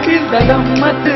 ಬಿಲ್ದ ಗಮ್ಮತ್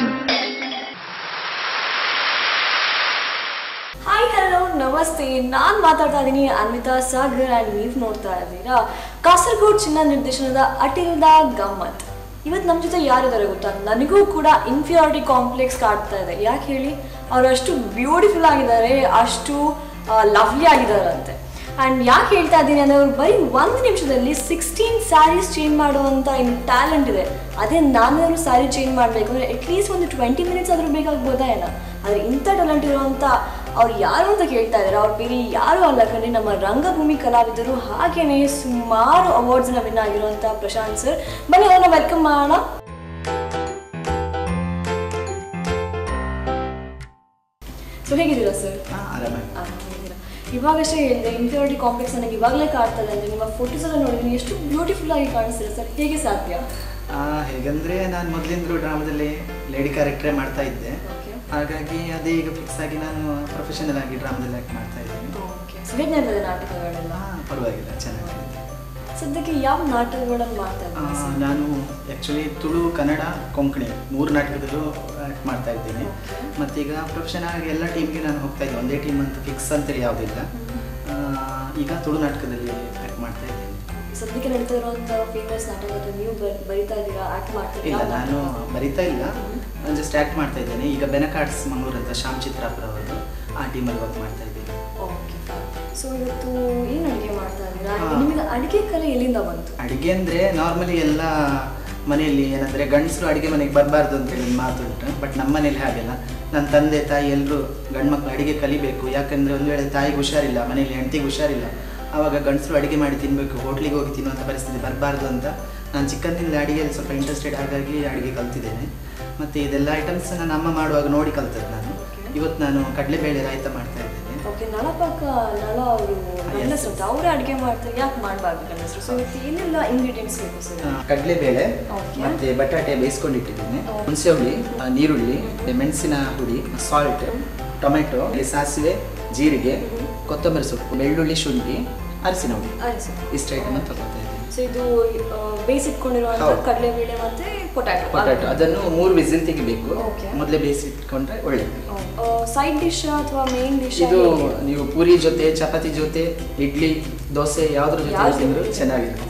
hi hello ನಮಸ್ತೆ ನಾನು ಮಾತಾಡ್ತಾ ಇದ್ದೀನಿ ಅನ್ವಿತಾ ಸಾಗರ್ ಆ್ಯಂಡ್ ನೀವು ನೋಡ್ತಾ ಇದ್ದೀರಾ ಕಾಸರಗೋಡ್ ಚಿನ್ನ ನಿರ್ದೇಶನದ ಅಟಿಲ್ದ ಗಮ್ಮತ್ ಇವತ್ತು ನಮ್ಮ ಜೊತೆ ಯಾರಿದ್ದಾರೆ ಗೊತ್ತಾ ನನಗೂ ಕೂಡ ಇನ್ಫಿಯಾರಿಟಿ ಕಾಂಪ್ಲೆಕ್ಸ್ ಕಾಡ್ತಾ ಇದೆ ಯಾಕೆ ಹೇಳಿ ಅವ್ರು ಅಷ್ಟು ಬ್ಯೂಟಿಫುಲ್ ಆಗಿದ್ದಾರೆ ಅಷ್ಟು ಲವ್ಲಿ ಆಗಿದ್ದಾರಂತೆ ಆ್ಯಂಡ್ ಯಾಕೆ ಹೇಳ್ತಾ ಇದ್ದೀನಿ ಅಂದರೆ ಅವ್ರು ಬರೀ ಒಂದು ನಿಮಿಷದಲ್ಲಿ ಸಿಕ್ಸ್ಟೀನ್ ಸ್ಯಾರೀಸ್ ಚೇಂಜ್ ಮಾಡುವಂಥ ಇನ್ನು ಟ್ಯಾಲೆಂಟ್ ಇದೆ ಅದೇ ನಾನೇನಾದ್ರು ಸ್ಯಾರಿ ಚೇಂಜ್ ಮಾಡಬೇಕು ಅಂದರೆ ಅಟ್ಲೀಸ್ಟ್ ಒಂದು ಟ್ವೆಂಟಿ ಮಿನಿಟ್ಸ್ ಆದರೂ ಬೇಕಾಗ್ಬೋದಾ ಏನೋ ಆದರೆ ಇಂಥ ಟ್ಯಾಲೆಂಟ್ ಇರುವಂಥ ಅವ್ರು ಯಾರು ಅಂತ ಕೇಳ್ತಾ ಇದ್ದಾರೆ ಅವ್ರು ಬೇರೆ ಯಾರು ಅಲ್ಲ ಕಣ್ರಿ ನಮ್ಮ ರಂಗಭೂಮಿ ಕಲಾವಿದರು ಹಾಗೇನೆ ಸುಮಾರು ಅವಾರ್ಡ್ಸ್ನ ವಿನ್ ಆಗಿರುವಂಥ ಪ್ರಶಾಂತ್ ಸರ್ ಬನ್ನಿ ಅವ್ರನ್ನ ವೆಲ್ಕಮ್ ಮಾಡೋಣ ಸೊ ಹೇಗಿದ್ದೀರಾ ಸರ್ ಆರಾಮಾಗಿ ಆರಾಮಾಗಿದ್ದೀರಾ ಇವಾಗಷ್ಟೇ ಹೇಳಿದೆ ಇನ್ಫಿಯಾರಿಟಿ ಕಾಂಪ್ಲೆಕ್ಸ್ ನನಗೆ ಇವಾಗಲೇ ಕಾಡ್ತದೆ ಅಂದರೆ ನಿಮ್ಮ ಫೋಟೋಸ್ ಎಲ್ಲ ನೋಡಿದ್ದೀನಿ ಎಷ್ಟು ಬ್ಯೂಟಿಫುಲ್ ಆಗಿ ಕಾಣಿಸ್ತೀರಾ ಸರ್ ಹೇಗೆ ಸಾಧ್ಯ ಆ, ಹೇಗಂದ್ರೆ ನಾನು ಮೊದಲಿಂದಲೂ ಡ್ರಾಮಾದಲ್ಲಿ ಲೇಡಿ ಕ್ಯಾರೆಕ್ಟರೇ ಮಾಡ್ತಾ ಇದ್ದೆ ಓಕೆ ಹಾಗಾಗಿ ಅದೇ ಈಗ ಫಿಕ್ಸ್ ಆಗಿ ನಾನು ಪ್ರೊಫೆಷನಲ್ ಆಗಿ ಡ್ರಾಮಾದಲ್ಲಿ ಆಕ್ಟ್ ಮಾಡ್ತಾ ಇದ್ದೀನಿ ಓಕೆ ಸೊ ಹೇಗೆ ನಡೀತದೆ ನಾಟಕಗಳೆಲ್ಲ ಆ, ಪರವಾಗಿಲ್ಲ ಚೆನ್ನಾಗಿದೆ ಸದ್ಯಕ್ಕೆ ಯಾವ ನಾಟಕಗಳನ್ನು ಮಾಡ್ತಾ ಆ, ಇದ್ದೀರಾ ಸರ್ ನಾನು ಆ್ಯಕ್ಚುಲಿ ತುಳು ಕನ್ನಡ ಕೊಂಕಣಿ ಮೂರು ನಾಟಕದಲ್ಲೂ ಆ್ಯಕ್ಟ್ ಮಾಡ್ತಾ ಇದ್ದೀನಿ Okay. ಮತ್ತೀಗ ಪ್ರೊಫೆಷನಲ್ ಆಗಿ ಎಲ್ಲ ಟೀಮ್ಗೆ ನಾನು ಹೋಗ್ತಾ ಇದ್ದೆ ಒಂದೇ ಟೀಮ್ ಅಂತ ಫಿಕ್ಸ್ ಅಂತೇಳಿ ಯಾವುದಿಲ್ಲ ಆ, ಈಗ ತುಳು ನಾಟಕದಲ್ಲಿ ಆ್ಯಕ್ಟ್ ಮಾಡ್ತಾ ಇದ್ದೀನಿ ಸದ್ಯಕ್ಕೆ ನಡೀತಾ ಇರುವಂಥ ಫೇಮಸ್ ನಾಟಕದಲ್ಲಿ ನೀವು ಬ- ಬರಿತಾ ಇದ್ದೀರಾ ಆಕ್ಟ್ ಇಲ್ಲ ಮಾಡ್ತೀರಾ ನಾನು ಬರಿತಾ ಇಲ್ಲ ನಾನು ಜಸ್ಟ್ ಆ್ಯಕ್ಟ್ ಮಾಡ್ತಾ ಇದ್ದೇನೆ ಈಗ ಬೆನಕಾರ್ಡ್ಸ್ ಮಂಗಳೂರು ಅಂತ ಶ್ಯಾಮ್ ಚಿತ್ರಾಪುರ ಅವರದ್ದು ಆ ಟೀಮಲ್ಲಿ ವರ್ಕ್ ಮಾಡ್ತಾ ಇದ್ದೀನಿ ಓಕೆ ಸೊ ಇವತ್ತು ಏನು ಅಡುಗೆ ಮಾಡ್ತಾ ಇದ್ದೀರಾ ಹಾ. ನಿಮಗೆ ಅಡುಗೆ ಕಲೆ ಎಲ್ಲಿಂದ ಬಂತು ಅಡುಗೆ ಅಂದರೆ ನಾರ್ಮಲಿ ಎಲ್ಲ ಮನೆಯಲ್ಲಿ ಏನಂದರೆ ಗಂಡಸರು ಅಡುಗೆ ಮನೆಗೆ ಬರಬಾರ್ದು ಅಂತೇಳಿ ಒಂದು ಮಾತುಂಟು ಬಟ್ ನಮ್ಮ ಮನೇಲಿ ಹಾಗೆಲ್ಲ ನನ್ನ ತಂದೆ ತಾಯಿ ಎಲ್ಲರೂ ಗಂಡು ಮಕ್ಕಳು ಅಡುಗೆ ಕಲಿಬೇಕು ಯಾಕಂದರೆ ಒಂದು ವೇಳೆ ತಾಯಿಗೆ ಹುಷಾರಿಲ್ಲ ಮನೆಯಲ್ಲಿ ಹೆಂಡತಿಗೆ ಹುಷಾರಿಲ್ಲ ಆವಾಗ ಗಂಡಸರು ಅಡುಗೆ ಮಾಡಿ ತಿನ್ನಬೇಕು ಹೋಟ್ಲಿಗೆ ಹೋಗಿ ತಿನ್ನುವಂಥ ಪರಿಸ್ಥಿತಿ ಬರಬಾರ್ದು ಅಂತ ನಾನು ಚಿಕ್ಕಂದಿನಿಂದ ಅಡುಗೆಯಲ್ಲಿ ಸ್ವಲ್ಪ ಇಂಟ್ರೆಸ್ಟೆಡ್ ಹಾಗಾಗಿ ಅಡುಗೆ ಕಲ್ತಿದ್ದೇನೆ ಮತ್ತು ಇದೆಲ್ಲ ಐಟಮ್ಸ್ ನನ್ನ ಅಮ್ಮ ಮಾಡುವಾಗ ನೋಡಿ ಕಲ್ತದ್ದು ನಾನು Okay. ಇವತ್ತು ನಾನು ಕಡಲೆಬೇಳೆ ರಾಯ್ತ ಮಾಡ್ತಾ ಇದ್ದೇನೆ ಓಕೆ ನಳಪಕ್ಕ ನಳ ಅವರು ಗಂಡಸರು ಅಂತ ಅವರೇ ಅಡುಗೆ ಮಾಡ್ತಾರೆ ಯಾಕೆ ಮಾಡಬಾರ್ದು ಗಂಡಸರು ಸೊ ಇವತ್ತು ಏನೆಲ್ಲ ಇಂಗ್ರೀಡಿಯೆಂಟ್ಸ್ ಬೇಕು ಸರ್ ಕಡಲೆಬೇಳೆ Okay. ಮತ್ತೆ ಬಟಾಟೆ ಬೇಯಿಸ್ಕೊಂಡಿಟ್ಟಿದ್ದೀನಿ Okay. ಹುಣಸೆ ಹುಳಿ ಆ, ನೀರುಳ್ಳಿ ಮತ್ತೆ ಮೆಣಸಿನ ಹುಡಿ ಸಾಲ್ಟ್ ಟೊಮೆಟೊ ಇಲ್ಲಿ ಸಾಸಿವೆ ಜೀರಿಗೆ ಕೊತ್ತಂಬರಿ ಸೊಪ್ಪು ಬೆಳ್ಳುಳ್ಳಿ ಶುಂಠಿ ಅರಸಿನ ಹುಡಿ ಆಯ್ತು ಸರ್ ಇಷ್ಟು ಐಟಮ್ ತಗೊಳ್ತಾ ಇದ್ದೀನಿ ಸೊ ಇದು ಬೇಯಿಸಿಟ್ಕೊಂಡಿರುವಂಥ ಹೌದು. ಕಡಲೆಬೇಳೆ ಮತ್ತೆ ಪೊಟ್ಯಾಟೊ ಪೊಟ್ಯಾಟೊ ಅದನ್ನು ಮೂರು ವಿಸಿಲ್ ತೆಗಿಬೇಕು Okay. ಮೊದಲೇ ಬೇಯಿಸಿಟ್ಕೊಂಡ್ರೆ ಒಳ್ಳೇದು ಸೈಡ್ ಡಿಶ್ ಅಥವಾ ಮೇನ್ ಡಿಶ್ ಇದು ನೀವು ಪೂರಿ ಜೊತೆ ಚಪಾತಿ ಜೊತೆ ಇಡ್ಲಿ ದೋಸೆ ಯಾವ್ದ್ರ ಜೊತೆ ಯಾವ್ದ್ರ ತಿಂದ್ರು ಜೊತೆ? ಚೆನ್ನಾಗಿರುತ್ತೆ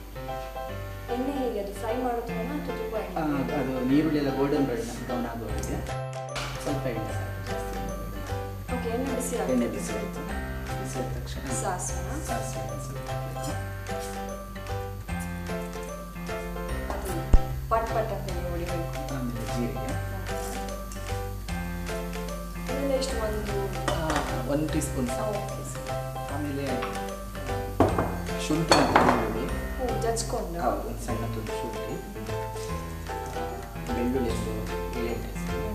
ಎಣ್ಣೆ ಹೇಗೆ ಅದು ಫ್ರೈ ಮಾಡೋದನ್ನ ಅಥವಾ ತುಪ್ಪ ಆ, ಎಣ್ಣೆ? ಅದು ನೀರುಳ್ಳಿ ಎಲ್ಲ ಗೋಲ್ಡನ್ ಬ್ರೌನ್ ಆಗುವವರೆಗೆ ಸ್ವಲ್ಪ ಎಣ್ಣೆ ಜಾಸ್ತಿ ಓಕೆ ಎಣ್ಣೆ ಬಿಸಿ ಎಣ್ಣೆ ಆಗುತ್ತೆ ಬಿಸಿ ಆಯ್ತು ಬಿಸಿ ಆದ ತಕ್ಷಣ ಸಾಸಿವೆನ ಸಾಸಿವೆ ಒಂದ್ ಸ್ವಲ್ಪ ಹಾಕಿ. ಅದು ಪಟ್ ಪಟ್ ಅಂತ ಹೇಳಿ ಹೊಡಿಬೇಕು ಆಮೇಲೆ ಜೀರಿಗೆ ಆಮೇಲೆ ಎಷ್ಟು ಒಂದು one teaspoon okay sir ಆಮೇಲೆ ಶುಂಠಿ ಮತ್ತು ಬೆಳ್ಳುಳ್ಳಿ ಹ್ಞೂ ಜಜ್ಕೊಂಡು ಹೌದು ಒಂದು ಸಣ್ಣ ತುಂಡು ಶುಂಠಿ ಬೆಳ್ಳುಳ್ಳಿ ಒಂದು ಏಳೆಂಟು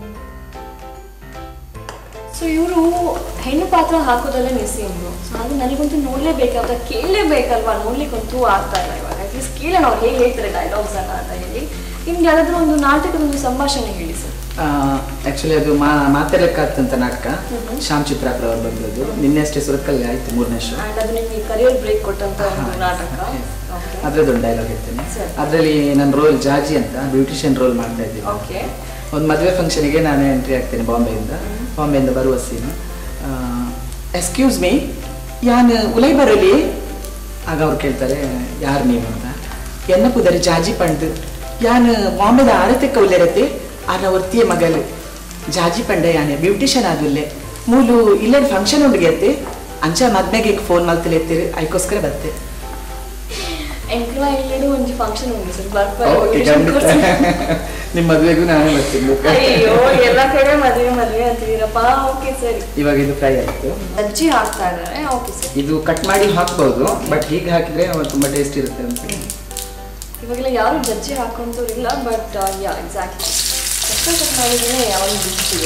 ಸೊ ಇವರು ಹೆಣ್ಣು ಪಾತ್ರ ಹಾಕೋದಲ್ಲೇ ಮಿಸ್ಸಿಂಗು ಸೊ ಅದು ನನಗಂತೂ ನೋಡಲೇಬೇಕಂತ ಕೇಳಲೇಬೇಕಲ್ವಾ ನೋಡ್ಲಿಕ್ಕಂತೂ ಆಗ್ತಾ ಇಲ್ಲ ಇವಾಗ ಅಟ್ಲೀಸ್ಟ್ ಕೇಳೋಣ ಅವ್ರು ಹೇಗೆ ಹೇಳ್ತಾರೆ ಡೈಲಾಗ್ಸ್ ಅನ್ನ ಅಂತ ಹೇಳಿ ನಿಮ್ಗೆ ಯಾವ್ದಾದ್ರು ಒಂದು ನಾಟಕದ ಒಂದು ಸಂಭಾಷಣೆ ಹೇಳಿ ಸರ್ ಆ್ಯಕ್ಚುಲಿ ಅದು ಮಾ ಮಾತೆಲೆಕ್ಕಾಗ್ತಂತ ನಾಟಕ ಹ್ಮ್. ಶ್ಯಾಮ್ ಚಿತ್ರಾಪುರ ಅವ್ರು ಬಂದದ್ದು ನಿನ್ನೆ ಅಷ್ಟೇ ಸುರತ್ಕಲ್ಲಿ ಆಯ್ತು ಮೂರನೇ ಶೋ ಆ್ಯಂಡ್ ಅದು ನಿಮಗೆ ಕರಿಯರ್ ಬ್ರೇಕ್ ಕೊಟ್ಟಂತ ಒಂದು ನಾಟಕ ಓಕೆ ಅದ್ರದ್ದೊಂದು ಡೈಲಾಗ್ ಇರ್ತೇನೆ ಸರಿ. ಅದರಲ್ಲಿ ನನ್ನ ರೋಲ್ ಜಾಜಿ ಅಂತ ಬ್ಯೂಟಿಷಿಯನ್ ರೋಲ್ ಮಾಡ್ತಾ ಇದ್ದೀನಿ ಓಕೆ ಒಂದು ಮದುವೆ ಫಂಕ್ಷನಿಗೆ ನಾನು ಎಂಟ್ರಿ ಆಗ್ತೇನೆ ಬಾಂಬೆಯಿಂದ ಬಾಂಬೆಯಿಂದ ಬರುವ ಸೀನು ಎಕ್ಸ್ಕ್ಯೂಸ್ ಮೀ ಯಾನ್ ಉಲೈ ಬರಲಿ ಆಗ ಅವ್ರು ಕೇಳ್ತಾರೆ ಯಾರು ನೀವು ಅಂತ ಎನ್ನ ಪುದರಿ ಜಾಜಿ ಪಂಡ್ ಯಾನ್ ಬಾಂಬೆದ ಆರತೆಕ್ಕ ಉಲ್ಲೆರತ್ತೆ ಆನ ಒರ್ತಿಯ ಮಗಲು ಜಾಜಿ ಪಂಡ ಯಾನೆ ಬ್ಯೂಟಿಷಿಯನ್ ಆದುಲ್ಲೆ ಮೂಲು ಇಲ್ಲೇ ಫಂಕ್ಷನ್ ಉಂಡಿಗೆ ಅತ್ತೆ ಅಂಚ ಮದ್ಮೆಗೆ ಫೋನ್ ಮಲ್ತಲೆ ಎತ್ತೀರಿ ಅದಕ್ಕೋಸ್ಕರ ಬತ್ತೆ ಎಂಕ್ಲ ಇಲ್ಲಡು ಒಂದು ಫಂಕ್ಷನ್ ಉಂಟು ಸರ್ ನಿಮ್ಮ ಮದುವೆಗೂ ನಾನೇ ಬರ್ತೀನಿ ಅಯ್ಯೋ ಎಲ್ಲ ಕಡೆ ಮದುವೆ ಮದುವೆ ಅಂತಿದ್ದೀರಪ್ಪ ಓಕೆ ಸರಿ ಇವಾಗ ಇದು ಫ್ರೈ ಆಯಿತು ಅಜ್ಜಿ ಹಾಕ್ತಾ ಇದ್ದಾರೆ ಓಕೆ ಸರ್ ಇದು ಕಟ್ ಮಾಡಿ ಹಾಕ್ಬೋದು ಬಟ್ ಹೀಗೆ ಹಾಕಿದ್ರೆ ತುಂಬ ಟೇಸ್ಟ್ ಇರುತ್ತೆ ಅಂತ ಇವಾಗೆಲ್ಲ ಯಾರು ಜಜ್ಜಿ ಹಾಕೊಂತವ್ರಿಲ್ಲ ಬಟ್ ಯಾ ಎಕ್ಸಾಕ್ಟ್ಲಿ ಕಷ್ಟ ಕಟ್ ಮಾಡಿದ್ರೆ ಯಾವ ಸಿಗುತ್ತೆ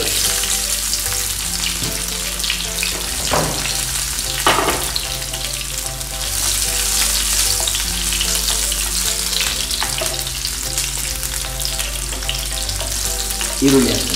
ಈರುಳ್ಳಿ ಹಾಕ್ತೀನಿ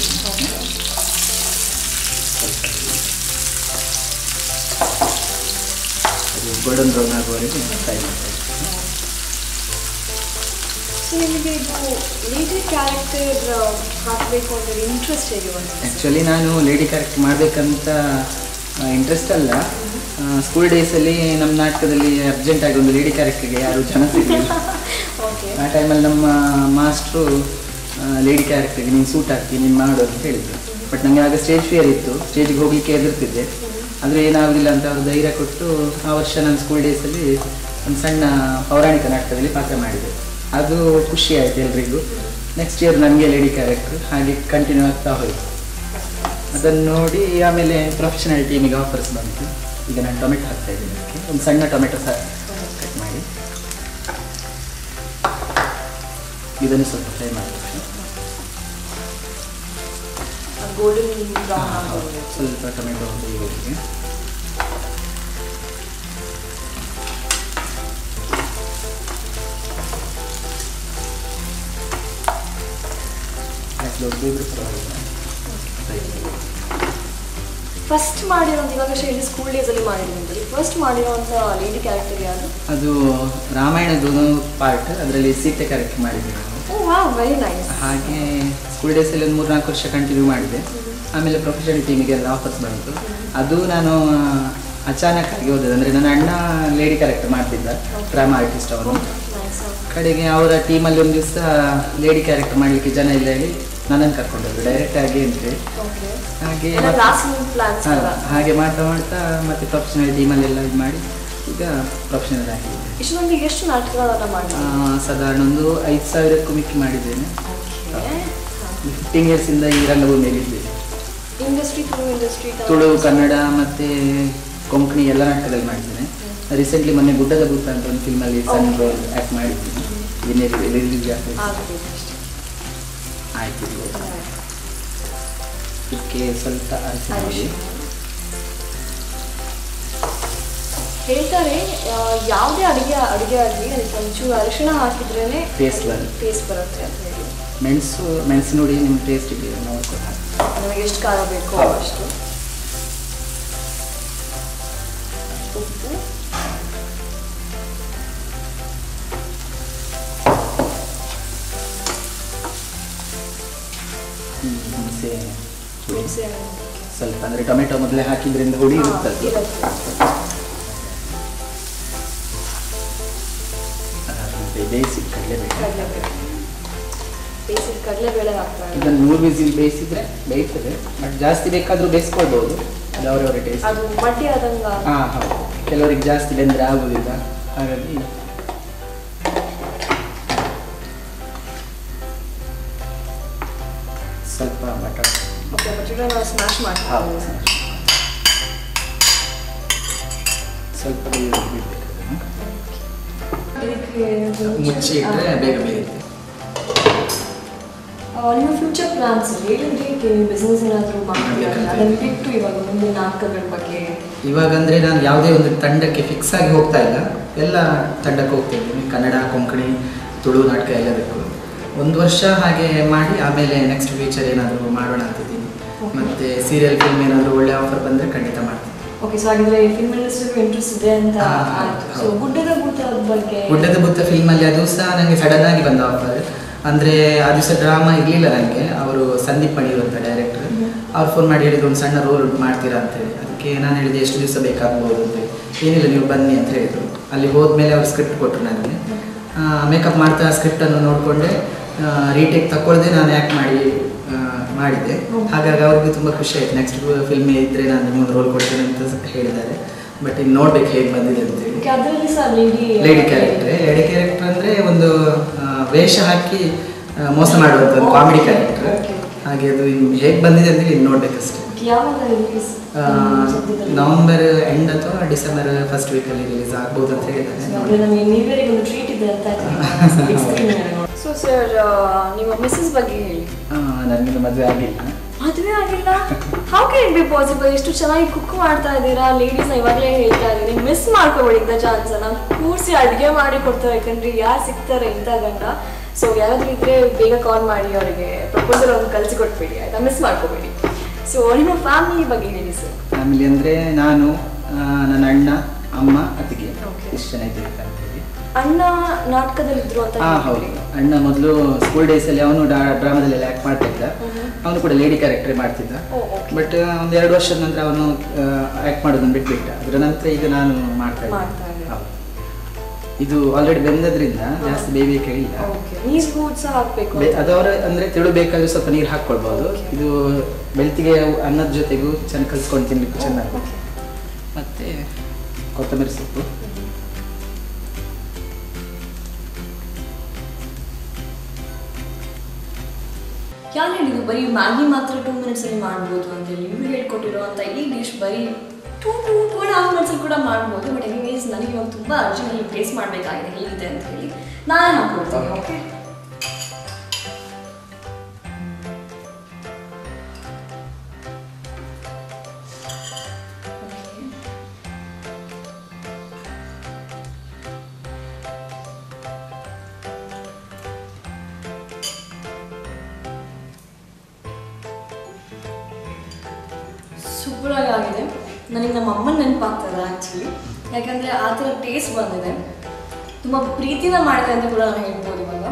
ಅದು ಗೋಲ್ಡನ್ ಬ್ರೌನ್ ಆಗುವವರೆಗೆ ಫ್ರೈ ಮಾಡ್ತಾ ಇದ್ದೀನಿ. ಸೊ ಸೊ ನಿಮಗೆ ಇದು ಲೇಡಿ ಕ್ಯಾರೆಕ್ಟರ್ ಹಾಕಬೇಕು ಅಂತ ಇಂಟ್ರೆಸ್ಟ್ ಹೇಗೆ ಬಂತು ಆ್ಯಕ್ಚುಲಿ ನಾನು ಲೇಡಿ ಕ್ಯಾರೆಕ್ಟರ್ ಮಾಡಬೇಕಂತ ಇಂಟ್ರೆಸ್ಟ್ ಅಲ್ಲ ಸ್ಕೂಲ್ ಡೇಸಲ್ಲಿ ನಮ್ಮ ನಾಟಕದಲ್ಲಿ ಅರ್ಜೆಂಟಾಗಿ ಒಂದು ಲೇಡಿ ಕ್ಯಾರೆಕ್ಟರ್ಗೆ ಯಾರು ಜನ ಸಿಗಲಿಲ್ಲ ಓಕೆ ಆ ಟೈಮಲ್ಲಿ ನಮ್ಮ ಮಾಸ್ಟ್ರು ಲೇಡಿ ಕ್ಯಾರೆಕ್ಟರ್ಗೆ ನೀನು ಸೂಟ್ ಆಗ್ತೀನಿ ನೀನು ಮಾಡು ಅಂತ ಹೇಳಿದ್ರು ಬಟ್ ನನಗೆ ಆಗ ಸ್ಟೇಜ್ ಫಿಯರ್ ಇತ್ತು ಸ್ಟೇಜಿಗೆ ಹೋಗ್ಲಿಕ್ಕೆ ಹೆದರ್ತಿದ್ದೆ ಆದರೆ ಏನಾಗೋದಿಲ್ಲ ಅಂತ ಅವರು ಧೈರ್ಯ ಕೊಟ್ಟು ಆ ವರ್ಷ ನಾನು ಸ್ಕೂಲ್ ಡೇಸಲ್ಲಿ ಒಂದು ಸಣ್ಣ ಪೌರಾಣಿಕ ನಾಟಕದಲ್ಲಿ ಪಾತ್ರ ಮಾಡಿದೆ ಅದು ಖುಷಿ ಆಯಿತು ಎಲ್ರಿಗೂ ನೆಕ್ಸ್ಟ್ ಇಯರ್ ನನಗೆ ಲೇಡಿ ಕ್ಯಾರೆಕ್ಟರ್ ಹಾಗೆ ಕಂಟಿನ್ಯೂ ಆಗ್ತಾ ಹೋಯಿತು ಅದನ್ನು ನೋಡಿ ಆಮೇಲೆ ಪ್ರೊಫೆಷನಲ್ ಟೀಮಿಗೆ ಆಫರ್ಸ್ ಬಂತು ಈಗ ನಾನು ಟೊಮೆಟೊ ಹಾಕ್ತಾ ಇದ್ದೀನಿ ಅದಕ್ಕೆ ಒಂದು ಸಣ್ಣ ಟೊಮೆಟೊ ಸಹ ಕಟ್ ಮಾಡಿ ಇದನ್ನು ಸ್ವಲ್ಪ ಫ್ರೈ ಮಾಡ್ತೀನಿ ಗೋಲ್ಡನ್ ಬ್ರೌನ್ ಆಗೋದು ಸ್ವಲ್ಪ ಟೊಮೆಟೊ ಹೋಗಿ ದೊಡ್ಡದಿದ್ರು ಪರವಾಗಿಲ್ಲ ಫಸ್ಟ್ ಮಾಡಿರೋದು ಇವಾಗ ಶೈಲಿ ಸ್ಕೂಲ್ ಡೇಸಲ್ಲಿ ಮಾಡಿರೋದು ಫಸ್ಟ್ ಮಾಡಿರೋಂಥ ಲೇಡಿ ಕ್ಯಾರೆಕ್ಟರ್ ಯಾರು ಅದು ರಾಮಾಯಣದ ಒಂದು ಪಾರ್ಟ್ ಅದರಲ್ಲಿ ಸೀತೆ ಕ್ಯಾರೆಕ್ಟರ್ ಮಾಡಿದ್ದೆ ನಾನು ಓ ವಾವ್ ವೆರಿ ನೈಸ್ ಹಾಗೆ ಸ್ಕೂಲ್ ಡೇಸಲ್ಲಿ ಒಂದು ಮೂರ್ನಾಲ್ಕು ವರ್ಷ ಕಂಟಿನ್ಯೂ ಮಾಡಿದೆ ಆಮೇಲೆ ಪ್ರೊಫೆಷನಲ್ ಟೀಮಿಗೆಲ್ಲ ಆಫರ್ಸ್ ಬಂತು ಅದು ನಾನು ಅಚಾನಕ್ ಆಗಿ ಹೋದದ್ದು ಅಂದರೆ ನನ್ನ ಅಣ್ಣ ಲೇಡಿ ಕ್ಯಾರೆಕ್ಟರ್ ಮಾಡ್ತಿದ್ದ ಡ್ರಾಮಾ ಆರ್ಟಿಸ್ಟ್ ಅವನು ನೈಸ್ ಕಡೆಗೆ ಅವರ ಟೀಮಲ್ಲಿ ಒಂದು ದಿವಸ ಲೇಡಿ ಕ್ಯಾರೆಕ್ಟರ್ ಮಾಡಲಿಕ್ಕೆ ಜನ ಇಲ್ಲ ಹೇಳಿ ನನ್ನನ್ನು ಕರ್ಕೊಂಡೋದ್ರು ಡೈರೆಕ್ಟ್ ಆಗಿ ಅಂತೇಳಿ ಓಕೆ ಹಾಗೆ ಎಲ್ಲ ಮತ್ತೆ- ಲಾಸ್ಟ್ ಪ್ಲಾನ್ಸ್ ಹಾ, ಅಲ್ಲ ಹಾಗೆ ಮಾಡ್ತಾ ಮಾಡ್ತಾ ಮತ್ತೆ ಪ್ರೊಫೆಷನಲ್ ಟೀಮಲ್ಲೆಲ್ಲ ಇದು ಮಾಡಿ ಈಗ ಪ್ರೊಫೆಷನಲ್ ಆಗಿದ್ದೆ ಇಷ್ಟೊಂದಿಗೆ ಎಷ್ಟು ನಾಟಕಗಳನ್ನ ಆ, ಮಾಡಿದ್ದೀವಿ ಸಾಧಾರಣ ಒಂದು ಐದು ಸಾವಿರಕ್ಕೂ ಮಿಕ್ಕಿ ಮಾಡಿದ್ದೇನೆ ಓಕೆ ಫಿಫ್ಟೀನ್ ಇಯರ್ಸಿಂದ ಈ ರಂಗಭೂಮಿಯಲ್ಲಿ ಇದ್ದೇನೆ ಇಂಡಸ್ಟ್ರಿ ತುಳು ಇಂಡಸ್ಟ್ರಿ ತುಳು ಕನ್ನಡ ಮತ್ತು ಕೊಂಕಣಿ ಎಲ್ಲ ನಾಟಕದಲ್ಲಿ ಮಾಡಿದ್ದೇನೆ ರೀಸೆಂಟ್ಲಿ ಮೊನ್ನೆ ಗುಡ್ಡದ ಭೂತ ಅಂತ ಒಂದು ಫಿಲ್ಮಲ್ಲಿ ಸಣ್ಣ Okay. ರೋಲ್ ಆ್ಯಕ್ಟ್ ಮಾಡಿದ್ದೀನಿ ಇನ್ನೇ ರಿಲೀಸ್ ಆಗ್ತದೆ ಆಗಿದೆ ಅಷ್ಟೇ ಆಯ್ತು ಇದು. ಇದಕ್ಕೆ ಸ್ವಲ್ಪ ಅರಿಶಿನ ಹಾಕಿ. ಅರಿಶಿನ. ಹೇಳ್ತಾರೆ ಆ, ಯಾವುದೇ ಅಡುಗೆ ಅಡುಗೆ ಆಗಲಿ ಅದಕ್ಕೆ ಒಂಚೂರು ಅರಿಶಿಣ ಹಾಕಿದ್ರೇನೆ Taste ಬರುತ್ತೆ. ಟೇಸ್ಟ್ ಬರುತ್ತೆ ಅಂತ ಹೇಳಿ ಮೆಣಸು ಮೆಣಸು ನೋಡಿ ನಿಮ್ಮ ಟೇಸ್ಟಿಗೆ ನೋಡ್ಕೊಂಡು ಹಾಕಿ. ನಮಗೆ ಎಷ್ಟು ಖಾರ ಬೇಕೋ ಹೌದು. ಅಷ್ಟು ಉಪ್ಪು ಹ್ಮ್, ಹುಣಸೆ ಹುಳಿ. ಹುಣಸೆ ಹಣ್ಣು. ಸ್ವಲ್ಪ ಅಂದರೆ ಟೊಮೆಟೊ ಮೊದಲೇ ಹಾಕಿದ್ರಿಂದ ಹುಳಿ ಹಾ, ಇರುತ್ತೆ ಅದು. ಇರುತ್ತೆ. ಆ, ಮತ್ತೆ ಬೇಯಿಸಿ ಕಡಲೆಬೇಳೆ ಕಡಲೆಬೇಳೆ ಬೇಯಿಸಿದ ಕಡಲೆಬೇಳೆ ಹಾಕ್ತಾರೆ ಇದನ್ನು ಮೂರು ವಿಸಿಲ್ ಬೇಯಿಸಿದ್ರೆ ಬೇಯ್ತದೆ ಬಟ್ ಜಾಸ್ತಿ ಬೇಕಾದರೂ ಬೇಯಿಸ್ಕೊಳ್ಬೋದು ಅದು ಅವರವರ ಟೇಸ್ಟ್ ಅದು ಮಟ್ಟಿ ಆದಂಗ ಹಾಂ ಹೌದು ಕೆಲವರಿಗೆ ಜಾಸ್ತಿ ಬೆಂದರೆ ಆಗೋದಿಲ್ಲ ಹಾಗಾಗಿ ಸ್ವಲ್ಪ ಬಟಾಟೆ ಓಕೆ ಬಟಾಟೆ ನಾವು ಸ್ಮ್ಯಾಶ್ ಹೌದು ಮಾಡ್ತೀವಿ ಸ್ವಲ್ಪ ಬೇಯೋದು ಬಿಡ್ಬೇಕು ಅದನ್ನು. ಇದಕ್ಕೆ ಮುಚ್ಚಿ ಇಟ್ಟರೆ ಬೇಗ ಬೇಯುತ್ತೆ ಆ, ನಿಮ್ಮ ಫ್ಯೂಚರ್ ಪ್ಲಾನ್ಸ್ ಏನಂದ್ರೆ ನೀವು ಬಿಸ್ನೆಸ್ ಏನಾದರೂ ಮಾಡ್ತೀರಾ ಅದನ್ನು ಬಿಟ್ಟು ಇವಾಗ ಮುಂದೆ ನಾಟಕಗಳ ಬಗ್ಗೆ ಇವಾಗ ಅಂದರೆ ನಾನು ಯಾವುದೇ ಒಂದು ತಂಡಕ್ಕೆ ಫಿಕ್ಸ್ ಆಗಿ ಹೋಗ್ತಾ ಇಲ್ಲ ಎಲ್ಲ ತಂಡಕ್ಕೆ ಹೋಗ್ತಾ ಇದ್ದೀನಿ ಕನ್ನಡ ಕೊಂಕಣಿ ತುಳು ನಾಟಕ ಎಲ್ಲದಕ್ಕೂ ಒಂದು ವರ್ಷ ಹಾಗೆ ಮಾಡಿ ಆಮೇಲೆ ನೆಕ್ಸ್ಟ್ ಫ್ಯೂಚರ್ ಏನಾದರೂ ಮಾಡೋಣ ಅಂತಿದ್ದೀನಿ Okay. ಮತ್ತು ಸೀರಿಯಲ್ ಫಿಲ್ಮ್ ಏನಾದರೂ ಒಳ್ಳೆ ಆಫರ್ ಬಂದರೆ ಖಂಡಿತ ಮಾಡ್ತೀನಿ ಓಕೆ ಸೊ ಹಾಗಿದ್ರೆ ಫಿಲ್ಮ್ ಇಂಡಸ್ಟ್ರಿಗೂ ಇಂಟ್ರೆಸ್ಟ್ ಇದೆ ಅಂತ ಹಾ, ಆಯ್ತು ಸೊ ಹೌದು. ಗುಡ್ಡದ ಭೂತದ ಬಗ್ಗೆ ಗುಡ್ಡದ ಬುತ್ತ ಫಿಲ್ಮಲ್ಲಿ ಅದು ಸಹ ನನಗೆ ಸಡನ್ ಆಗಿ ಬಂದ ಆಫರ್ ಅಂದರೆ ಆ ದಿವಸ ಡ್ರಾಮಾ ಇರಲಿಲ್ಲ ನನಗೆ ಅವರು ಸಂದೀಪ್ ಮಣಿರು ಅಂತ ಡೈರೆಕ್ಟರ್ ಹ್ಮ್. ಅವ್ರು ಫೋನ್ ಮಾಡಿ ಹೇಳಿದ್ರು ಒಂದು ಸಣ್ಣ ರೋಲ್ ಮಾಡ್ತೀರಾ ಅಂತೇಳಿ ಅದಕ್ಕೆ ನಾನು ಹೇಳಿದೆ ಎಷ್ಟು ದಿವಸ ಬೇಕಾಗ್ಬೋದು ಅಂತೇಳಿ ಏನಿಲ್ಲ ನೀವು ಬನ್ನಿ ಅಂತ ಹೇಳಿದರು ಅಲ್ಲಿ ಹೋದ್ಮೇಲೆ ಅವ್ರು ಸ್ಕ್ರಿಪ್ಟ್ ಕೊಟ್ಟರು ನನಗೆ ಮೇಕಪ್ ಮಾಡ್ತಾ ಸ್ಕ್ರಿಪ್ಟನ್ನು ನೋಡಿಕೊಂಡೆ ರೀಟೇಕ್ ತಗೊಳ್ದೆ ನಾನು ಯಾಕೆ ಮಾಡಿ ಆ, ಮಾಡಿದ್ದೆ ಹ್ಮ್. ಹಾಗಾಗಿ ಅವ್ರಿಗೂ ತುಂಬ ಖುಷಿ ಆಯ್ತು ನೆಕ್ಸ್ಟ್ ಫಿಲ್ಮ್ ಇದ್ದರೆ ನಾನು ನಿಮಗೆ ರೋಲ್ ಕೊಡ್ತೇನೆ ಅಂತ ಹೇಳಿದ್ದಾರೆ ಬಟ್ ಇನ್ನು ನೋಡ್ಬೇಕು ಹೇಗೆ ಬಂದಿದೆ ಅಂತೇಳಿ ಓಕೆ ಅದರಲ್ಲಿ ಸಹ lady lady character lady character ಅಂದ್ರೆ ಒಂದು ಆ, ವೇಷ ಹಾಕಿ ಆ, ಮೋಸ ಮಾಡುವಂತ ಒಂದು ಕಾಮಿಡಿ ಕ್ಯಾರೆಕ್ಟರ್ Okay, okay. ಹಾಗೆ ಅದು ಇನ್ನು ಹೇಗೆ ಬಂದಿದೆ ಅಂತ ಇನ್ನು ನೋಡ್ಬೇಕಷ್ಟೇ ಯಾವಾಗ ರಿಲೀಸ್ ಆ, ನವೆಂಬರ್ ಎಂಡ್ ಅಥವಾ ಡಿಸೆಂಬರ್ ಫಸ್ಟ್ ವೀಕಲ್ಲಿ ರಿಲೀಸ್ ಆಗ್ಬೋದು ಅಂತ ಹೇಳಿದ್ದಾರೆ ಅಂದ್ರೆ ನಮಗೆ ನೀವೇ ಒಂದು ಟ್ರೀಟ್ ಇದೆ ಅಂತ ಸೊ ಸರ್ ನಿಮ್ಮ ಮಿಸ್ಸಸ್ ಬಗ್ಗೆ ಹೇಳಿ ನನಗಿನ್ನು ಮದುವೆ ಆಗಿಲ್ಲ ಮದುವೆ ಆಗಿಲ್ಲ how can it be possible ಎಷ್ಟು ಚೆನ್ನಾಗಿ ಕುಕ್ ಮಾಡ್ತಾ ಇದ್ದೀರಾ ಲೇಡೀಸ್ನ ಇವಾಗಲೇ ಹೇಳ್ತಾ ಇದ್ದೀನಿ ಮಿಸ್ ಮಾಡ್ಕೋಬೇಡಿ ಇಂಥ ಚಾನ್ಸನ್ನ ಕೂರಿಸಿ ಅಡುಗೆ ಮಾಡಿ ಕೊಡ್ತಾರೆ ಯಾಕಂದ್ರೆ ಯಾರು ಸಿಗ್ತಾರೆ ಇಂಥ ಗಂಡ ಸೊ ಯಾರಾದ್ರೂ ಇದ್ರೆ ಬೇಗ ಕಾಲ್ ಮಾಡಿ ಅವರಿಗೆ ಪ್ರಪೋಸಲ್ ಒಂದು ಕಲಿಸಿ ಕೊಟ್ಬಿಡಿ ಆಯ್ತಾ ಮಿಸ್ ಮಾಡ್ಕೋಬೇಡಿ ಸೊ ನಿಮ್ಮ ಫ್ಯಾಮಿಲಿ ಬಗ್ಗೆ ಹೇಳಿ ಸರ್ ಫ್ಯಾಮಿಲಿ ಅಂದರೆ ನಾನು ಆ, ನನ್ನ ಅಣ್ಣ ಅಮ್ಮ ಅತ್ತಿಗೆ Okay. ಇಷ್ಟು ಜನ ಇದ್ದೀವಿ ಅಂತೇಳಿ ಅಣ್ಣ ನಾಟಕದಲ್ಲಿದ್ರು ಅಂತ ಹಾಂ ಹೇಳಿದ್ರಿ. ಹೌದು ಅಣ್ಣ ಮೊದಲು ಸ್ಕೂಲ್ ಡೇಸಲ್ಲಿ ಅವನು ಡ್ರಾಮಾದಲ್ಲಿ ಆ್ಯಕ್ಟ್ ಮಾಡ್ತಾ ಇದ್ದ ಹ್ಮ್. ಅವನು ಕೂಡ ಲೇಡಿ ಕ್ಯಾರೆಕ್ಟರ್ ಮಾಡ್ತಿದ್ದ ಓ, okay. ಬಟ್ ಒಂದು ಎರಡು ವರ್ಷದ ನಂತರ ಅವನು ಆ್ಯಕ್ಟ್ ಮಾಡೋದನ್ನು ಬಿಟ್ಬಿಟ್ಟ ಅದರ ನಂತರ ಈಗ ನಾನು ಮಾಡ್ತಾ ಮಾಡ್ತಾ ಇದ್ದೆ ಇದ್ದೀರಾ. ಹೌದು. ಇದು ಆಲ್ರೆಡಿ ಬೆಂದದ್ರಿಂದ ಜಾಸ್ತಿ ಬೇಯಬೇಕೆ ಇಲ್ಲ ಓಕೆ ನೀರು ಸಹ ಹಾಕ್ಬೇಕು ಬೆ- ಅದು ಅವರ ಅಂದ್ರೆ ತೆಳು ಬೇಕಾದ್ರೆ ಸ್ವಲ್ಪ ನೀರು ಹಾಕ್ಕೊಳ್ಬಹುದು Okay. ಇದು ಬೆಳ್ತಿಗೆ ಅನ್ನದ ಜೊತೆಗೂ ಚೆನ್ನಾಗಿ ಕಲ್ಸ್ಕೊಂಡು ತಿನ್ಲಿಕ್ಕೂ ಚೆನ್ನಾಗಿ ಓಕೆ ಮತ್ತೆ ಕೊತ್ತಂಬರಿ ಸೊಪ್ಪು ಯಾರು ಹೇಳಿದ್ರು ಬರೀ ಮ್ಯಾಗಿ ಮಾತ್ರ ಟೂ ಮಿನಿಟ್ಸ್ ಅಲ್ಲಿ ಮಾಡ್ಬೋದು ಅಂತ ಹೇಳಿ ಇವ್ರು ಹೇಳ್ಕೊಟ್ಟಿರುವಂತ ಈ ಡಿಶ್ ಬರೀ two two two and half minutes ಕೂಡ ಮಾಡ್ಬೋದು ಬಟ್ ಎನಿವೇಸ್ ನನಗೆ ಇವಾಗ ತುಂಬಾ ಅರ್ಜೆಂಟಲ್ಲಿ ಟೇಸ್ಟ್ ಮಾಡಬೇಕಾಗಿದೆ ಹೇಗಿದೆ ಅಂತ ಹೇಳಿ ನಾನು ಹಾಕೊಳ್ತೀನಿ ಓಕೆ ಸೂಪರ್ ಆಗಿ ಆಗಿದೆ ನನಗೆ ನಮ್ಮ ಅಮ್ಮನ ನೆನಪಾಗ್ತದೆ ಆ್ಯಕ್ಚುಲಿ ಯಾಕಂದರೆ ಆ ಥರ ಟೇಸ್ಟ್ ಬಂದಿದೆ ತುಂಬ ಪ್ರೀತಿಯಿಂದ ಮಾಡಿದೆ ಅಂತ ಕೂಡ ನಾನು ಹೇಳ್ಬೋದು ಇವಾಗ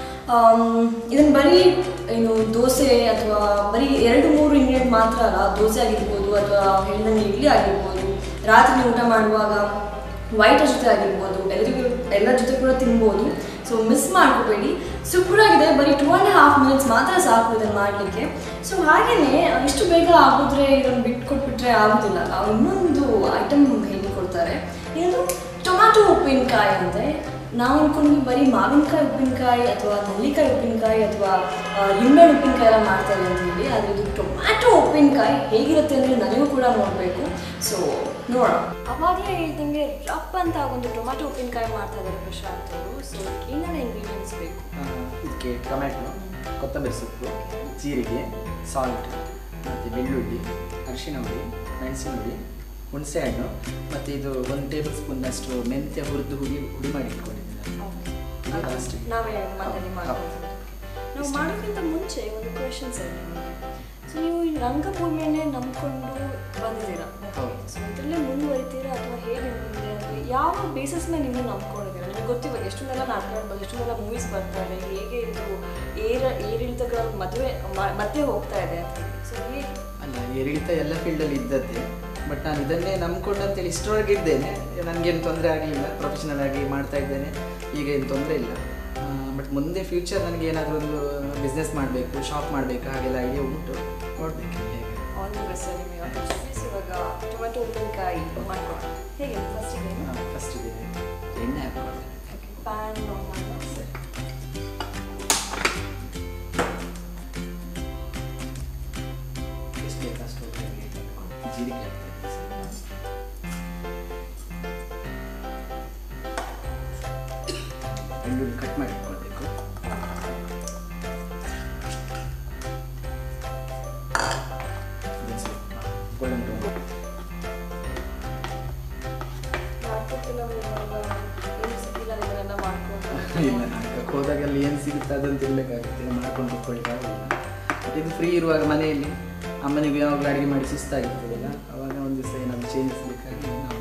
ಇದನ್ನು ಬರೀ ಏನು ದೋಸೆ ಅಥವಾ ಬರೀ ಎರಡು ಮೂರು ಇಂಗ್ರೀಡಿಯೆಂಟ್ ಮಾತ್ರ ಅಲ್ಲ ದೋಸೆ ಆಗಿರ್ಬೋದು ಅಥವಾ ಹೇಳಿದಂಗೆ ಇಡ್ಲಿ ಆಗಿರ್ಬೋದು ರಾತ್ರಿ ಊಟ ಮಾಡುವಾಗ ವೈಟ್ ಜೊತೆ ಆಗಿರ್ಬೋದು ಎಲ್ಲರಿಗೂ ಎಲ್ಲರ ಜೊತೆ ಕೂಡ ತಿನ್ಬೋದು ಸೊ ಮಿಸ್ ಮಾಡ್ಕೋಬೇಡಿ ಸೂಪರ್ ಆಗಿದೆ ಬರೀ ಟೂ ಆ್ಯಂಡ್ ಹಾಫ್ ಮಿನಿಟ್ಸ್ ಮಾತ್ರ ಸಾಕು ಇದನ್ನು ಮಾಡಲಿಕ್ಕೆ ಸೊ ಹಾಗೆಯೇ ಇಷ್ಟು ಬೇಗ ಆಗಿದ್ರೆ ಇದನ್ನು ಬಿಟ್ಟು ಕೊಟ್ಬಿಟ್ರೆ ಆಗೋದಿಲ್ಲ ಅವ್ರು ಇನ್ನೊಂದು ಐಟಮ್ ಹೇಳಿಕೊಡ್ತಾರೆ ಇದು ಟೊಮ್ಯಾಟೊ ಉಪ್ಪಿನಕಾಯಿ ಅಂತೆ ನಾವು ಅನ್ಕೊಂಡ್ವಿ ಬರೀ ಮಾವಿನಕಾಯಿ ಉಪ್ಪಿನಕಾಯಿ ಅಥವಾ ನಲ್ಲಿಕಾಯಿ ಉಪ್ಪಿನಕಾಯಿ ಅಥವಾ ಲಿಂಬೆಹಣ್ಣು ಉಪ್ಪಿನಕಾಯಿ ಎಲ್ಲ ಮಾಡ್ತಾರೆ ಅಂತ ಹೇಳಿ ಆದರೆ ಇದು ಟೊಮ್ಯಾಟೊ ಉಪ್ಪಿನಕಾಯಿ ಹೇಗಿರುತ್ತೆ ಅಂದರೆ ನನಗೂ ಕೂಡ ನೋಡಬೇಕು ಸೊ ನೋಡೋಣ ಅವಾಗಲೇ ಹೇಳ್ದಂಗೆ ರಪ್ ಅಂತ ಒಂದು ಟೊಮ್ಯಾಟೊ ಉಪ್ಪಿನಕಾಯಿ ಮಾಡ್ತಾ ಇದ್ದಾರೆ ಪ್ರಶಾಂತ್ ಅವರು ಸೊ ಏನೆಲ್ಲ ಇಂಗ್ರೀಡಿಯೆಂಟ್ಸ್ ಬೇಕು ಆ, ಇದಕ್ಕೆ ಟೊಮ್ಯಾಟೊ ಕೊತ್ತಂಬರಿ ಸೊಪ್ಪು ಜೀರಿಗೆ ಸಾಲ್ಟ್ ಮತ್ತು ಬೆಳ್ಳುಳ್ಳಿ ಅರಿಶಿನ ಹುಡಿ ಮೆಣಸಿನ ಹುಡಿ ಹುಣಸೆ ಹಣ್ಣು ಮತ್ತು ಇದು ಒಂದು ಟೇಬಲ್ ಸ್ಪೂನ್ನಷ್ಟು ಮೆಂತ್ಯ ಹುರಿದು ಹುಡಿ ಹುಡಿ ಮಾಡಿ ಇಟ್ಕೊಂಡಿದ್ದೀನಿ ಇದು last ಗೆ. ನಾವೇ ಮನೇಲಿ ಹೌದು. ಮಾಡ್ತೀವಿ ನಾವು ಮಾಡೋಕ್ಕಿಂತ ಮುಂಚೆ ಒಂದು ಕ್ವೆಶನ್ಸ್ ಇದೆ ನಿಮಗೆ ಸೊ ನೀವು ಈ ರಂಗಭೂಮಿಯನ್ನೇ ನಂಬ್ಕೊಂಡು ಬಂದಿದ್ದೀರಾ ಹೌದು. ಸೊ ಇದರಲ್ಲೇ ಮುಂದುವರಿತೀರಾ ಅಥವಾ ಹೇಗೆ ಮುಂದೆ ಅಂದರೆ ಯಾವ ಬೇಸಿಸ್ ಮೇಲೆ ನೀವು ನಂಬ್ಕೊಂಡಿದ್ದೀರಾ ನಿಮಗೆ ಗೊತ್ತಿವಾಗ ಎಷ್ಟೊಂದೆಲ್ಲ ನಾಟಕ ಆಡ್ಬೋದು ಎಷ್ಟೊಂದೆಲ್ಲ ಮೂವೀಸ್ ಬರ್ತಾರೆ ಹೇಗೆ ಇದು ಏರ ಏರಿಳಿತಗಳ ಮದುವೆ ಮ- ಮಧ್ಯೆ ಹೋಗ್ತಾ ಇದೆ ಅಂತ ಹೇಳಿ ಸೊ ಹೇಗೆ ಅಲ್ಲ ಏರಿಳಿತ ಎಲ್ಲ ಫೀಲ್ಡಲ್ಲಿ ಇದ್ದದ್ದೇ ಬಟ್ ನಾನು ಇದನ್ನೇ ನಂಬ್ಕೊಂಡು ಅಂತೇಳಿ ಇಷ್ಟರವರೆಗೆ ಇದ್ದೇನೆ ನನಗೇನು ತೊಂದರೆ ಆಗಲಿಲ್ಲ ಪ್ರೊಫೆಷನಲ್ ಆಗಿ ಮಾಡ್ತಾ ಇದ್ದೇನೆ ಈಗ ಏನು ತೊಂದರೆ ಇಲ್ಲ ಬಟ್ ಮುಂದೆ ಫ್ಯೂಚರ್ ನನಗೆ ಏನಾದರೂ ಒಂದು ಬಿಸ್ನೆಸ್ ಮಾಡಬೇಕು ಶಾಪ್ ಮಾಡಬೇಕು ಹಾಗೆಲ್ಲ ಐಡಿಯಾ ಉಂಟು ನೋಡಬೇಕು ಹೇಗೆ ಆಲ್ ದಿ ಬೆಸ್ಟ್ ಸರ್ ನಿಮಗೆ ಆಪರ್ಚುನಿಟೀಸ್ ಇವಾಗ ಟೊಮೆಟೊ ಉಪ್ಪಿನಕಾಯಿ ಮಾಡ್ಕೊಳ್ಳೋಣ ಹೇಗೆ ಫಸ್ಟಿಗೆ ಫಸ್ಟ್ ಇದೆ ಎಣ್ಣೆ ಹಾಕ್ಕೊಳ್ಳಿ ಪ್ಯಾನ್ ಆನ್ ಸರಿ ಎಷ್ಟು ಬೇಕು ಅಷ್ಟು ಜೀರಿಗೆ ಹಾಕ್ತೇನೆ ಬೆಳ್ಳುಳ್ಳಿ ಕಟ್ ಮಾಡಿ ಇಟ್ಕೊಳ್ಬೇಕು ಇದೊಂದು ಸ್ವಲ್ಪ golden brown. ಮಾರ್ಕೆಟೆಲ್ಲ ಹೋಗುವಾಗ ಏನು ಸಿಕ್ಕಿಲ್ಲ ಇದನ್ನೆಲ್ಲ ಮಾಡ್ಕೊಂಡು ಇಲ್ಲ ನಾಟಕಕ್ಕೆ ಹೋದಾಗೆಲ್ಲ ಏನು ಸಿಗುತ್ತೆ ಅದನ್ನು ತಿನ್ಬೇಕಾಗುತ್ತೆ ಮಾಡ್ಕೊಂಡು ಕುತ್ಕೊಳ್ಳಿಕ್ಕೆ ಆಗೋದಿಲ್ಲ ಬಟ್ ಇದು ಫ್ರೀ ಇರುವಾಗ ಮನೆಯಲ್ಲಿ ಅಮ್ಮನಿಗೆ ಯಾವಾಗಲೂ ಅಡುಗೆ ಮಾಡಿ ಸುಸ್ತಾಗಿರ್ತದಲ್ಲ ಅವಾಗ ಒಂದು ದಿವಸ ಏನಾದರೂ ಚೇಂಜಸ್ ಬೇಕಾಗಿ ನಾವು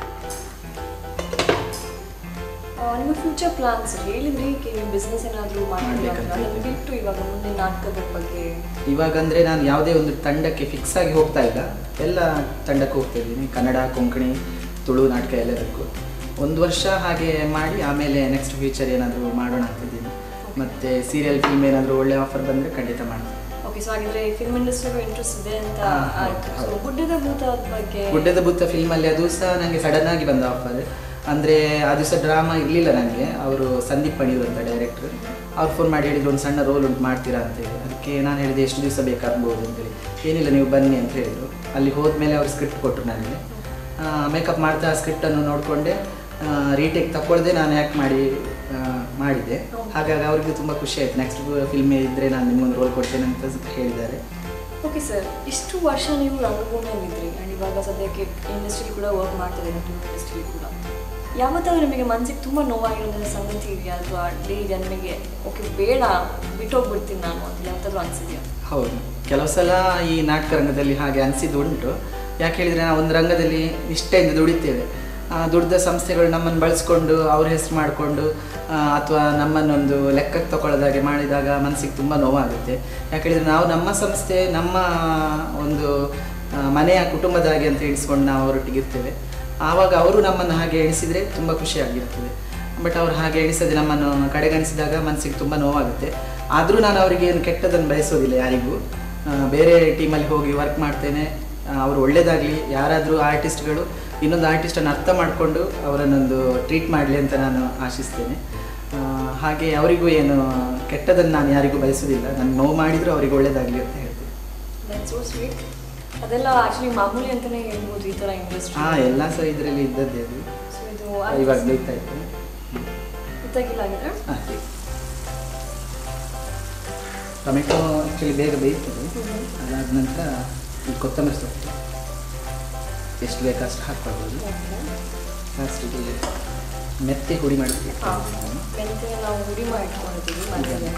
ಆ, ನಿಮ್ಮ ಫ್ಯೂಚರ್ ಪ್ಲಾನ್ಸ್ ಹೇಳಿದ್ರಿ ಕಿ ನೀವು ಬಿಸ್ನೆಸ್ ಏನಾದರೂ ಮಾಡ್ತೀರಾ ಅಂತ. ಮಾಡ್ಬೇಕಂತ ಅದನ್ನ ಬಿಟ್ಟು ಇವಾಗ ಮುಂದೆ ನಾಟಕದ ಬಗ್ಗೆ ಇವಾಗ ಅಂದರೆ ನಾನು ಯಾವುದೇ ಒಂದು ತಂಡಕ್ಕೆ ಫಿಕ್ಸ್ ಆಗಿ ಹೋಗ್ತಾ ಇಲ್ಲ ಎಲ್ಲ ತಂಡಕ್ಕೆ ಹೋಗ್ತಾ ಇದ್ದೀನಿ ಕನ್ನಡ ಕೊಂಕಣಿ ತುಳು ನಾಟಕ ಎಲ್ಲದಕ್ಕೂ ಒಂದು ವರ್ಷ ಹಾಗೆ ಮಾಡಿ ಆಮೇಲೆ ನೆಕ್ಸ್ಟ್ ಫ್ಯೂಚರ್ ಏನಾದರೂ ಮಾಡೋಣ ಅಂತಿದ್ದೀನಿ ಮತ್ತು ಸೀರಿಯಲ್ ಫಿಲ್ಮ್ ಏನಾದರೂ ಒಳ್ಳೆ ಆಫರ್ ಬಂದರೆ ಖಂಡಿತ ಮಾಡ್ತೀನಿ ಓಕೆ ಸೊ ಹಾಗಿದ್ರೆ ಫಿಲ್ಮ್ ಇಂಡಸ್ಟ್ರಿಗೂ ಇಂಟ್ರೆಸ್ಟ್ ಇದೆ ಅಂತ ಹಾ, ಹೌದು, ಆಯ್ತು ಸೊ ಹೌದು. ಗುಡ್ಡದ ಭೂತದ ಬಗ್ಗೆ ಗುಡ್ಡದ ಬುತ್ತ ಫಿಲ್ಮಲ್ಲಿ ಅದು ಸಹ ನನಗೆ ಸಡನ್ ಆಗಿ ಬಂದ ಆಫರ್ ಅಂದರೆ ಆ ದಿವಸ ಡ್ರಾಮಾ ಇರಲಿಲ್ಲ ನನಗೆ ಅವರು ಸಂದೀಪ್ ಪಣಿಯೂರ್ ಅಂತ ಡೈರೆಕ್ಟ್ರು ಅವ್ರು ಫೋನ್ ಮಾಡಿ ಹೇಳಿದ್ರು ಒಂದು ಸಣ್ಣ ರೋಲ್ ಉಂಟು ಮಾಡ್ತೀರಾ ಅಂತೇಳಿ ಅದಕ್ಕೆ ನಾನು ಹೇಳಿದೆ ಎಷ್ಟು ದಿವಸ ಬೇಕಾಗ್ಬೋದು ಅಂತೇಳಿ ಏನಿಲ್ಲ ನೀವು ಬನ್ನಿ ಅಂತ ಹೇಳಿದರು ಅಲ್ಲಿ ಹೋದ್ಮೇಲೆ ಅವ್ರು ಸ್ಕ್ರಿಪ್ಟ್ ಕೊಟ್ಟರು ನನಗೆ ಮೇಕಪ್ ಮಾಡ್ತಾ ಸ್ಕ್ರಿಪ್ಟನ್ನು ನೋಡಿಕೊಂಡೆ ರೀಟೇಕ್ ತಗೊಳ್ದೆ ನಾನು ಯಾಕೆ ಮಾಡಿ ಆ, ಮಾಡಿದೆ ಹಾಗಾಗಿ ಅವ್ರಿಗೆ ತುಂಬ ಖುಷಿ ಆಯಿತು ನೆಕ್ಸ್ಟ್ ಫಿಲ್ಮ್ ಇದ್ದರೆ ನಾನು ನಿಮ್ಗೊಂದು ರೋಲ್ ಕೊಡ್ತೇನೆ ಅಂತ ಹೇಳಿದ್ದಾರೆ ಓಕೆ ಸರ್ ಇಷ್ಟು ವರ್ಷ ನೀವು ರಂಗಭೂಮಿಯಲ್ಲಿದ್ರಿ ಆ್ಯಂಡ್ ಇವಾಗ ಸದ್ಯಕ್ಕೆ ಇಂಡಸ್ಟ್ರಿ ಕೂಡ ವರ್ಕ್ ಮಾಡ್ತಿದ್ದೀರಿ ಫಿಲ್ಮ್ ಇಂಡಸ್ಟ್ರಿ ಕೂಡ ಯಾವತ್ತಾದ್ರೂ ನಿಮಗೆ ಮನಸ್ಸಿಗೆ ತುಂಬ ನೋವಾಗಿರೋಂಥ ಸಂಗತಿ ಇದೆಯಾ ಅಥವಾ ಡೇ ಇದೆಯಾ ನಿಮಗೆ ಓಕೆ ಬೇಡ ಬಿಟ್ಟೋಗ್ಬಿಡ್ತೀನಿ ನಾನು ಅಂತ ಯಾವತ್ತಾದ್ರೂ ಅನಿಸಿದೆಯಾ ಹೌದು ಕೆಲವು ಸಲ ಈ ನಾಟಕ ರಂಗದಲ್ಲಿ ಹಾಗೆ ಅನಿಸಿದ್ದು ಉಂಟು ಯಾಕೆ ಹೇಳಿದರೆ ನಾವು ಒಂದು ರಂಗದಲ್ಲಿ ನಿಷ್ಠೆಯಿಂದ ದುಡಿತೇವೆ ಆ, ದುಡ್ಡ ಸಂಸ್ಥೆಗಳು ನಮ್ಮನ್ನು ಬಳಸ್ಕೊಂಡು ಅವ್ರ ಹೆಸರು ಮಾಡಿಕೊಂಡು ಅಥವಾ ನಮ್ಮನ್ನೊಂದು ಲೆಕ್ಕಕ್ಕೆ ತಗೊಳ್ಳೋದಾಗೆ ಮಾಡಿದಾಗ ಮನಸ್ಸಿಗೆ ತುಂಬ ನೋವಾಗುತ್ತೆ ಯಾಕಂದರೆ ನಾವು ನಮ್ಮ ಸಂಸ್ಥೆ ನಮ್ಮ ಒಂದು ಆ, ಮನೆಯ ಕುಟುಂಬದ ಹಾಗೆ ಅಂತ ಎಣಿಸ್ಕೊಂಡು ನಾವು ಅವರೊಟ್ಟಿಗೆ ಇರ್ತೇವೆ ಆವಾಗ ಅವರು ನಮ್ಮನ್ನು ಹಾಗೆ ಎಣಿಸಿದರೆ ತುಂಬ ಖುಷಿಯಾಗಿರ್ತದೆ ಬಟ್ ಅವ್ರು ಹಾಗೆ ಎಣಿಸದೆ ನಮ್ಮನ್ನು ಕಡೆಗಣಿಸಿದಾಗ ಮನಸ್ಸಿಗೆ ತುಂಬ ನೋವಾಗುತ್ತೆ ಆದರೂ ನಾನು ಅವರಿಗೆ ಏನು ಕೆಟ್ಟದನ್ನು ಬಯಸೋದಿಲ್ಲ ಯಾರಿಗೂ ಆ, ಬೇರೆ ಟೀಮಲ್ಲಿ ಹೋಗಿ ವರ್ಕ್ ಮಾಡ್ತೇನೆ ಆ, ಅವರು ಒಳ್ಳೇದಾಗಲಿ ಯಾರಾದರೂ ಆರ್ಟಿಸ್ಟ್ಗಳು ಇನ್ನೊಂದು ಆರ್ಟಿಸ್ಟನ್ನು ಅರ್ಥ ಮಾಡಿಕೊಂಡು ಅವರನ್ನೊಂದು ಟ್ರೀಟ್ ಮಾಡಲಿ ಅಂತ ನಾನು ಆಶಿಸ್ತೇನೆ ಆ, ಹಾಗೆ ಅವರಿಗೂ ಏನು ಕೆಟ್ಟದನ್ನು ನಾನು ಯಾರಿಗೂ ಬಯಸೋದಿಲ್ಲ ನಾನು ನೋವು ಮಾಡಿದರೂ ಅವರಿಗೆ ಒಳ್ಳೇದಾಗಲಿ ಅಂತ ಹೇಳ್ತೀನಿ ದಟ್ಸ್ ಸೋ ಸ್ವೀಟ್ ಅದೆಲ್ಲ ಆಕ್ಚುಲಿ ಮಾಮೂಲಿ ಅಂತಾನೆ ಹೇಳ್ಬೋದು ಈ ಥರ ಇಂಡಸ್ಟ್ರಿ ಹಾಂ ಎಲ್ಲ ಸಹ ಇದರಲ್ಲಿ ಇದ್ದದ್ದೇ ಅದು ಸೊ ಇದು ಇವಾಗ ಬೇಯ್ತಾ ಇತ್ತು ಗೊತ್ತಾಗಿಲ್ಲ ಆಗಿದ್ರೆ ಹಾಂ ಟೊಮೆಟೊ ಆ್ಯಕ್ಚುಲಿ ಬೇಗ ಬೇಯ್ತದೆ ಅದಾದ ನಂತರ ಈ ಕೊತ್ತಂಬರಿ ಸೊಪ್ಪು ಎಷ್ಟು ಬೇಕು ಅಷ್ಟು ಹಾಕ್ಕೊಳ್ಬೋದು ಲಾಸ್ಟಿಗೆ ಮೆತ್ತೆ ಹುಡಿ ಮಾಡಬೇಕು ಹಾಂ ಮೆಂತ್ಯ ನಾವು ಹುಡಿ ಮಾಡಿ ಇಟ್ಕೊಂಡಿದ್ದೀವಿ ಮನೆಯಲ್ಲೆಲ್ಲ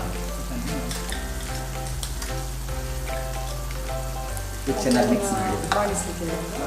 ಇದು ಚೆನ್ನಾಗಿ ಮಿಕ್ಸ್ ಮಾಡಿ ಮಾಡಿಸ್ಲಿಕ್ಕಿದೆ ಅಂತ.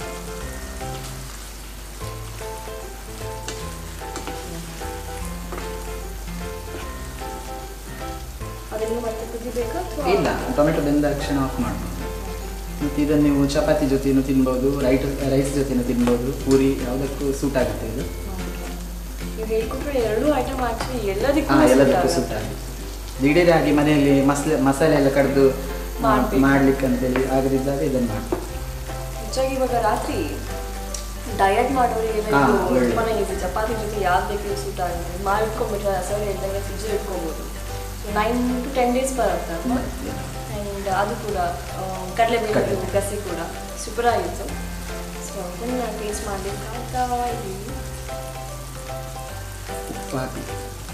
ಅದನ್ನು ಮತ್ತೆ ಕುದಿಬೇಕಾ ಅಥವಾ ಇಲ್ಲ ಟೊಮೆಟೊ ಬೆಂದ ತಕ್ಷಣ ಆಫ್ ಮಾಡ್ಬೋದು ಮತ್ತು ಇದನ್ನು ನೀವು ಚಪಾತಿ ಜೊತೆನೂ ತಿನ್ಬೋದು ರೈಟ್ ರೈಸ್ ಜೊತೆನೂ ತಿನ್ಬೋದು ಪೂರಿ ಯಾವುದಕ್ಕೂ ಸೂಟ್ ಆಗುತ್ತೆ ಇದು ನೀವು ಹೇಳ್ಕೊಟ್ರೆ ಎರಡೂ ಐಟಮ್ ಆಕ್ಚುಲಿ ಎಲ್ಲದಕ್ಕೂ ಹಾಂ suit ಎಲ್ಲದಕ್ಕೂ ಆಗುತ್ತೆ. ಸೂಟ್ ಆಗುತ್ತೆ ದಿಢೀರಾಗಿ ಮನೆಯಲ್ಲಿ ಮಸಾಲೆ ಮಸಾಲೆ ಎಲ್ಲ ಕಡ್ದು ಮಾಡ್ಬೇಕು. ಮಾಡ್ಲಿಕ್ಕೆ ಅಂತೇಳಿ ಆಗದಿದ್ದಾಗ ಇದನ್ನು ಮಾಡಿ ಹೆಚ್ಚಾಗಿ ಇವಾಗ ರಾತ್ರಿ ಡಯಟ್ ಮಾಡೋರಿಗೆಲ್ಲ ಹಾ, ಇದು ಒಳ್ಳೆ. ತುಂಬಾನೇ ಈಸಿ ಚಪಾತಿ ಜೊತೆ ಯಾವ್ದು ಬೇಕಿದ್ರು ಸೂಟ್ ಆಗುತ್ತೆ ಮಾಡಿ ಇಟ್ಕೊಂಡ್ಬಿಟ್ರೆ ಸರಿ ಇದ್ದಾಗ ಫ್ರಿಜ್ ಇಟ್ಕೊಬೋದು ನೈನ್ ಟು ಟೆನ್ ಡೇಸ್ ಬರುತ್ತೆ ಅಲ್ವಾ ಆ್ಯಂಡ್ ಅದು ಕೂಡ ಕಡಲೆಬೇಳೆ ಕಡ್ಲೆಬೇಳೆ. ಗಸಿ ಕೂಡ ಸೂಪರ್ ಆಗಿತ್ತು ಸೊ ಅದನ್ನು ಟೇಸ್ಟ್ ಮಾಡಲಿಕ್ಕೆ ಆಗ್ತಾ ಇದ್ದೀವಿ ಉಪ್ಪು ಹಾಕಿ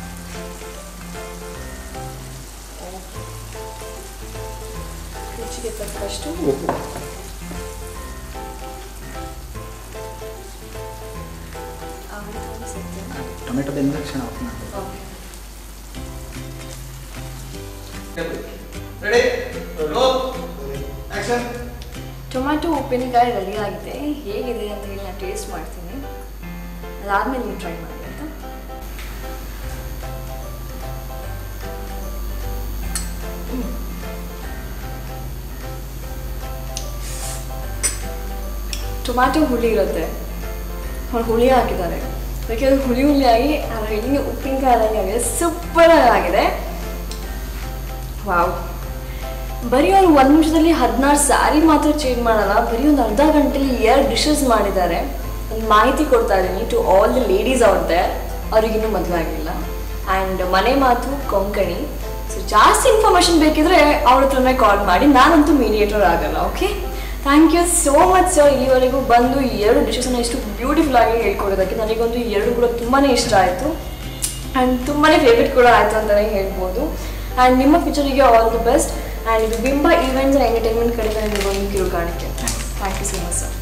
ರುಚಿಗೆ ತಕ್ಕಷ್ಟು ಉಪ್ಪು ಆಮೇಲೆ ಅನಿಸುತ್ತೆ ಟೊಮೆಟೊ ಬೆಂದ ತಕ್ಷಣ ಆಫ್ ಮಾಡ್ಬೋದು okay ready roll action tomato ಉಪ್ಪಿನಕಾಯಿ ರೆಡಿ ಆಗಿದೆ ಹೇಗಿದೆ ಅಂತ ಹೇಳಿ ನಾನು ಟೇಸ್ಟ್ ಮಾಡ್ತೀನಿ ಅದಾದ್ಮೇಲೆ ನೀವು ಟ್ರೈ ಮಾಡಿ ಆಯ್ತಾ ಟೊಮ್ಯಾಟೊ ಹುಳಿ ಇರುತ್ತೆ ಅವ್ರು ಹುಳಿ ಹಾಕಿದ್ದಾರೆ ಯಾಕೆಂದ್ರೆ ಹುಳಿ ಹುಳಿಯಾಗಿ ಅದ್ರ ಹಿಂಗೆ ಉಪ್ಪಿನಕಾಯಿ ಆಗಿದೆ ಸೂಪರ್ ಆಗಿದೆ ವಾವ್ ಬರೀ ಅವ್ರು ಒಂದು ನಿಮಿಷದಲ್ಲಿ ಹದಿನಾರು ಸ್ಯಾರಿ ಮಾತ್ರ ಚೇಂಜ್ ಮಾಡಲ್ಲ ಬರೀ ಒಂದು ಅರ್ಧ ಗಂಟೆಲಿ ಎರಡು ಡಿಶಸ್ ಮಾಡಿದ್ದಾರೆ ಒಂದು ಮಾಹಿತಿ ಕೊಡ್ತಾ ಇದ್ದೀನಿ to all the ladies out there ಅವ್ರಿಗಿನ್ನೂ ಮದುವೆ ಆಗಿಲ್ಲ ಆ್ಯಂಡ್ ಮನೆ ಮಾತು ಕೊಂಕಣಿ ಸೊ ಜಾಸ್ತಿ ಇನ್ಫಾರ್ಮೇಷನ್ ಬೇಕಿದ್ರೆ ಅವ್ರ ಹತ್ರನೇ ಕಾಲ್ ಮಾಡಿ ನಾನಂತೂ ಮೀಡಿಯೇಟರ್ ಆಗಲ್ಲ okay thank you so much sir ಇಲ್ಲಿವರೆಗೂ ಬಂದು ಈ ಎರಡು ಡಿಶಸ್ನ ಇಷ್ಟು ಬ್ಯೂಟಿಫುಲ್ ಆಗಿ ಹೇಳ್ಕೊಡೋದಕ್ಕೆ ನನಗೊಂದು ಈ ಎರಡು ಕೂಡ ತುಂಬಾ ಇಷ್ಟ ಆಯಿತು ಆ್ಯಂಡ್ ತುಂಬಾ ಫೇವ್ರೆಟ್ ಕೂಡ ಆಯಿತು ಅಂತಲೇ ಹೇಳ್ಬೋದು ಆ್ಯಂಡ್ ನಿಮ್ಮ ಫ್ಯೂಚರಿಗೆ ಆಲ್ ದಿ ಬೆಸ್ಟ್ ಆ್ಯಂಡ್ ಇದು ಬಿಂಬ ಈವೆಂಟ್ಸ್ ಆ್ಯಂಡ್ ಎಂಟರ್ಟೈನ್ಮೆಂಟ್ ಕಡೆಯಿಂದ ನಿಮಗೊಂದು ಕಿರು ಕಾಣಿಕೆ thank you so much sir